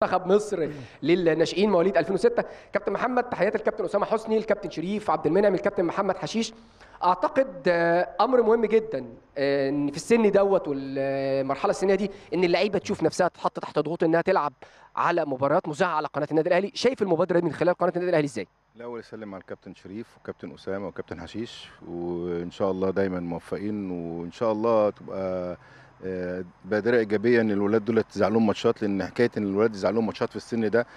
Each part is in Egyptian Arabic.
منتخب مصر للناشئين مواليد 2006 كابتن محمد تحيات الكابتن اسامه حسني الكابتن شريف عبد المنعم الكابتن محمد حشيش اعتقد آه، امر مهم جدا آه، ان في السن دوت والمرحله السنيه دي ان اللعيبه تشوف نفسها تتحط تحت ضغوط انها تلعب على مباريات مذاعه على قناه النادي الاهلي شايف المبادره دي من خلال قناه النادي الاهلي ازاي الاول اسلم على الكابتن شريف وكابتن اسامه وكابتن حشيش وان شاء الله دايما موفقين وان شاء الله تبقى آه، بادره ايجابيه ان الولاد دول يتذاع لهم ماتشات لان حكايه ان الولاد يذاع لهم ماتشات في السن ده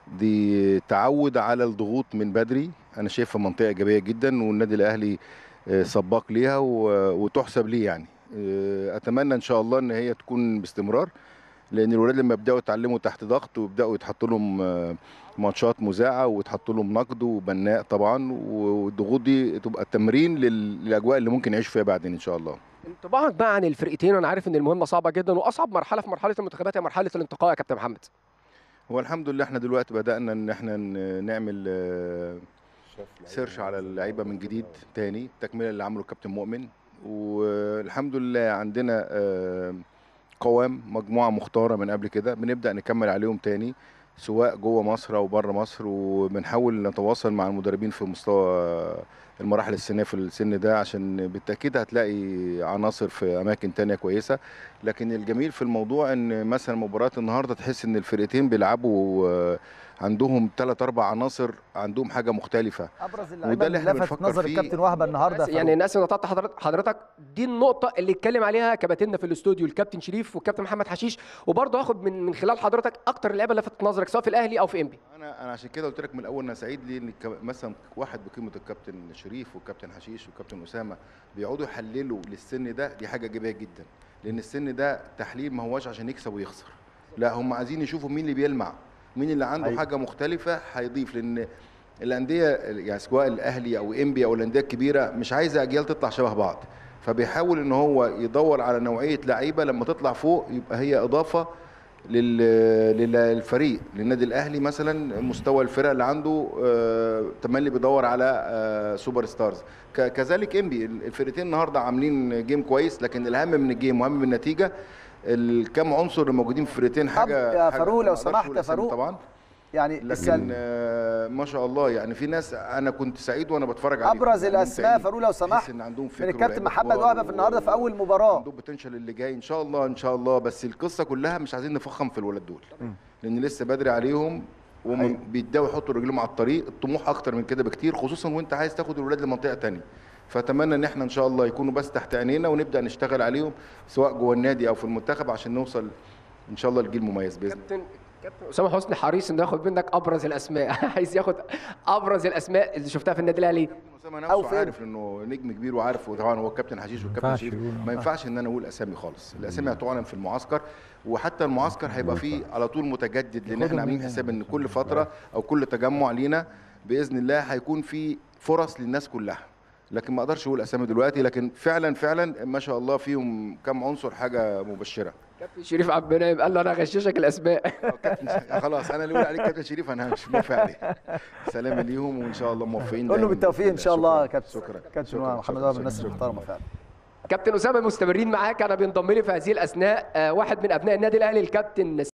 دي تعود على الضغوط من بدري انا شايفها منطقه ايجابيه جدا والنادي الاهلي آه، سباق ليها و- وتحسب ليه يعني آه، اتمنى ان شاء الله ان هي تكون باستمرار لان الولاد لما يبداوا يتعلموا تحت ضغط ويبداوا يتحط لهم آه، ماتشات مذاعه ويتحط لهم نقد وبناء طبعا والضغوط دي تبقى تمرين لل- للاجواء اللي ممكن يعيشوا فيها بعدين ان شاء الله انطباعك بقى عن الفرقتين وانا عارف ان المهمه صعبه جدا واصعب مرحله في مرحله المنتخبات هي مرحله الانتقاء يا كابتن محمد هو الحمد لله احنا دلوقتي بدانا ان احنا ن- نعمل آه، سيرش على اللعيبه من جديد تاني تكمله اللي عمله الكابتن مؤمن والحمد لله عندنا آه، قوام مجموعه مختاره من قبل كده بنبدا نكمل عليهم تاني سواء جوه مصر او بره مصر وبنحاول نتواصل مع المدربين في مستوى المراحل السنيه في السن ده عشان بالتاكيد هتلاقي عناصر في اماكن تانية كويسه لكن الجميل في الموضوع ان مثلا مباراه النهارده تحس ان الفرقتين بيلعبوا آه، عندهم ثلاث اربع عناصر عندهم حاجه مختلفه ابرز وده اللعيبه اللي اللي احنا لفت بنفكر نظر فيه. الكابتن وهبه النهارده يعني الناس اللي قطعت حضرتك حضرتك دي النقطه اللي اتكلم عليها كباتننا في الاستوديو الكابتن شريف والكابتن محمد حشيش وبرضه هاخد من من خلال حضرتك اكتر اللعيبه اللي لفتت نظرك سواء في الاهلي او في انبي انا انا عشان كده قلت لك من الاول انا سعيد ليه ان ك- مثلا واحد بقيمه الكابتن شريف والكابتن حشيش والكابتن اسامه بيقعدوا يحللوا للسن ده دي حاجه ايجابيه جدا لان السن ده تحليل ما هوش عشان يكسب ويخسر لا هم عايزين يشوفوا مين اللي بيلمع مين اللي عنده أيوة. حاجه مختلفه هيضيف لان الانديه يعني سواء الاهلي او انبي او الانديه الكبيره مش عايزه اجيال تطلع شبه بعض فبيحاول ان هو يدور على نوعيه لعيبه لما تطلع فوق يبقى هي اضافه لل- لل- للفريق للنادي الاهلي مثلا مستوى الفرق اللي عنده آه، تملي بيدور على آه، سوبر ستارز ك- كذلك انبي الفرقتين النهارده عاملين جيم كويس لكن الاهم من الجيم واهم من النتيجه الكام عنصر اللي موجودين في الفرقتين حاجه يا حاجة فاروق ما لو أقدرش سمحت أقول يا أسامي فاروق. طبعا يعني لكن السن آه، ما شاء الله يعني في ناس انا كنت سعيد وانا بتفرج عليهم ابرز يعني الاسماء ممتعين. فاروق لو تحس سمحت ان عندهم من فكر الكابتن ولعيبة محمد كبار وهبه في النهارده في اول مباراه عندهم بوتنشال اللي جاي ان شاء الله ان شاء الله بس القصه كلها مش عايزين نفخم في الولاد دول لان لسه بدري عليهم وهم أيوة. بيبداوا يحطوا رجلهم على الطريق الطموح اكتر من كده بكتير خصوصا وانت عايز تاخد الولاد لمنطقه تانية فاتمنى ان احنا ان شاء الله يكونوا بس تحت عينينا ونبدا نشتغل عليهم سواء جوه النادي او في المنتخب عشان نوصل ان شاء الله لجيل مميز باذن الله كابتن كابتن اسامه حسني حريص انه ياخد منك ابرز الاسماء عايز ياخد ابرز الاسماء اللي شفتها في النادي الاهلي اسامه أو نفسه فين؟ عارف انه نجم كبير وعارف وطبعا هو الكابتن حشيش والكابتن ينفعش شريف يقول، ما ينفعش ان انا اقول اسامي خالص الاسامي هتعلن في المعسكر وحتى المعسكر هيبقى فيه على طول متجدد لان احنا عاملين حساب ان كل فتره او كل تجمع لينا باذن الله هيكون في فرص للناس كلها لكن ما اقدرش اقول اسامي دلوقتي لكن فعلا فعلا ما شاء الله فيهم كم عنصر حاجه مبشره كابتن شريف عبد المنعم قال له انا هغششك الاسماء كابتن خلاص انا اللي اقول عليك كابتن شريف انا مش موافق عليه سلام ليهم وان شاء الله موفقين قول له دايماً بالتوفيق ان بإذن شاء الله يا شكراً. كابتن شكرا كابتن شكراً. محمد شكراً. وهبه الناس شكراً. المحترمه فعلا كابتن اسامه مستمرين معاك انا بينضم لي في هذه الاثناء آه، واحد من ابناء النادي الاهلي الكابتن